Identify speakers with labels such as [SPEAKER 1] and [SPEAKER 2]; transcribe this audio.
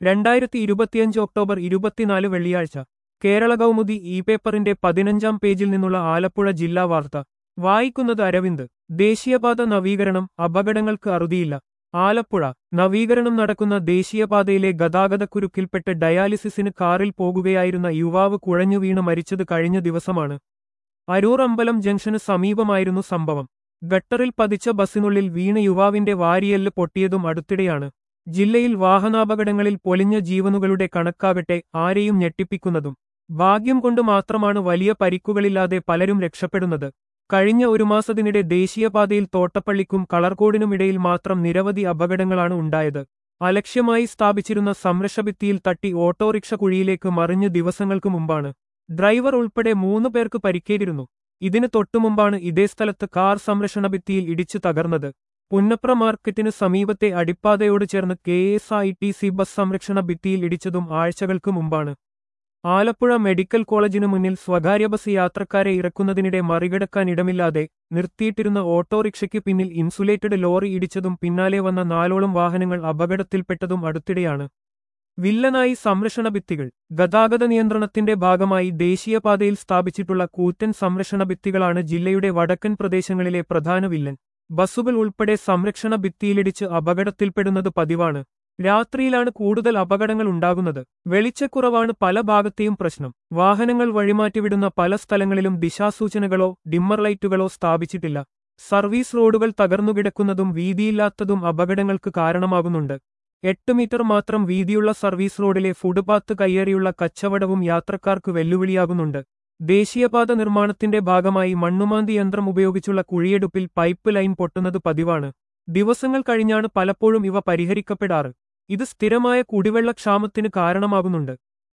[SPEAKER 1] രണ്ടായിരത്തി ഇരുപത്തിയഞ്ച് ഒക്ടോബർ ഇരുപത്തിനാല് വെള്ളിയാഴ്ച കേരള കൗമുദി ഇ പേപ്പറിന്റെ പതിനഞ്ചാം പേജിൽ നിന്നുള്ള ആലപ്പുഴ ജില്ലാ വാർത്ത വായിക്കുന്നത് അരവിന്ദ് ദേശീയപാത നവീകരണം അപകടങ്ങൾക്ക് അറുതിയില്ല ആലപ്പുഴ നവീകരണം നടക്കുന്ന ദേശീയപാതയിലെ ഗതാഗതക്കുരുക്കിൽപ്പെട്ട് ഡയാലിസിസിന് കാറിൽ പോകുകയായിരുന്ന യുവാവ് കുഴഞ്ഞു വീണ് മരിച്ചത് കഴിഞ്ഞ ദിവസമാണ് അരൂർ അമ്പലം ജംഗ്ഷന് സമീപമായിരുന്നു സംഭവം ഗട്ടറിൽ പതിച്ച ബസ്സിനുള്ളിൽ വീണ യുവാവിന്റെ വാരിയെല്ല് പൊട്ടിയതും അടുത്തിടെയാണ് ജില്ലയിൽ വാഹനാപകടങ്ങളിൽ പൊലിഞ്ഞ ജീവനുകളുടെ കണക്കാകട്ടെ ആരെയും ഞെട്ടിപ്പിക്കുന്നതും ഭാഗ്യം കൊണ്ട് മാത്രമാണ് വലിയ പരിക്കുകളില്ലാതെ പലരും രക്ഷപ്പെടുന്നത് കഴിഞ്ഞ ഒരു മാസത്തിനിടെ ദേശീയപാതയിൽ തോട്ടപ്പള്ളിക്കും കളർകോടിനുമിടയിൽ മാത്രം നിരവധി അപകടങ്ങളാണ് ഉണ്ടായത് അലക്ഷ്യമായി സ്ഥാപിച്ചിരുന്ന സംരക്ഷഭിത്തിയിൽ തട്ടി ഓട്ടോറിക്ഷ കുഴിയിലേക്ക് മറിഞ്ഞ് ദിവസങ്ങൾക്ക് മുമ്പാണ് ഡ്രൈവർ ഉൾപ്പെടെ മൂന്ന് പേർക്ക് പരിക്കേറ്റിരുന്നു ഇതിന് തൊട്ടുമുമ്പാണ് ഇതേ സ്ഥലത്ത് കാർ സംരക്ഷണ ഭിത്തിയിൽ ഇടിച്ചു തകർന്നത് പുന്നപ്ര മാർക്കറ്റിന് സമീപത്തെ അടിപ്പാതയോട് ചേർന്ന് K S I T C bus സംരക്ഷണ ഭിത്തിയിൽ ഇടിച്ചതും ആഴ്ചകൾക്ക് മുമ്പാണ് ആലപ്പുഴ മെഡിക്കൽ കോളേജിനു മുന്നിൽ സ്വകാര്യ ബസ് യാത്രക്കാരെ ഇറക്കുന്നതിനിടെ മറികടക്കാൻ ഇടമില്ലാതെ നിർത്തിയിട്ടിരുന്ന ഓട്ടോറിക്ഷയ്ക്ക് പിന്നിൽ ഇൻസുലേറ്റഡ് ലോറി ഇടിച്ചതും പിന്നാലെ വന്ന നാലോളം വാഹനങ്ങൾ അപകടത്തിൽപ്പെട്ടതും അടുത്തിടെയാണ് വില്ലനായി സംരക്ഷണ ഭിത്തികൾ ഗതാഗത നിയന്ത്രണത്തിന്റെ ഭാഗമായി ദേശീയപാതയിൽ സ്ഥാപിച്ചിട്ടുള്ള കൂറ്റൻ സംരക്ഷണ ഭിത്തികളാണ് ജില്ലയുടെ വടക്കൻ പ്രദേശങ്ങളിലെ പ്രധാന വില്ലൻ ബസ്സുകൾ ഉൾപ്പെടെ സംരക്ഷണ ഭിത്തിയിലിടിച്ച് അപകടത്തിൽപ്പെടുന്നത് പതിവാണ് രാത്രിയിലാണ് കൂടുതൽ അപകടങ്ങൾ ഉണ്ടാകുന്നത് വെളിച്ചക്കുറവാണ് പല ഭാഗത്തെയും പ്രശ്നം വാഹനങ്ങൾ വഴിമാറ്റിവിടുന്ന പല സ്ഥലങ്ങളിലും ദിശാസൂചനകളോ ഡിമ്മർ ലൈറ്റുകളോ സ്ഥാപിച്ചിട്ടില്ല സർവീസ് റോഡുകൾ തകർന്നുകിടക്കുന്നതും വീതിയില്ലാത്തതും അപകടങ്ങൾക്ക് കാരണമാകുന്നുണ്ട് എട്ട് മീറ്റർ മാത്രം വീതിയുള്ള സർവീസ് റോഡിലെ ഫുട്പാത്ത് കയ്യേറിയുള്ള കച്ചവടവും യാത്രക്കാർക്ക് വെല്ലുവിളിയാകുന്നുണ്ട് ദേശീയപാത നിർമ്മാണത്തിന്റെ ഭാഗമായി മണ്ണുമാന്തി യന്ത്രം ഉപയോഗിച്ചുള്ള കുഴിയെടുപ്പിൽ പൈപ്പ് ലൈൻ പൊട്ടുന്നത് പതിവാണ് ദിവസങ്ങൾ കഴിഞ്ഞാണ് പലപ്പോഴും ഇവ പരിഹരിക്കപ്പെടാറ് ഇത് സ്ഥിരമായ കുടിവെള്ളക്ഷാമത്തിന് കാരണമാകുന്നുണ്ട്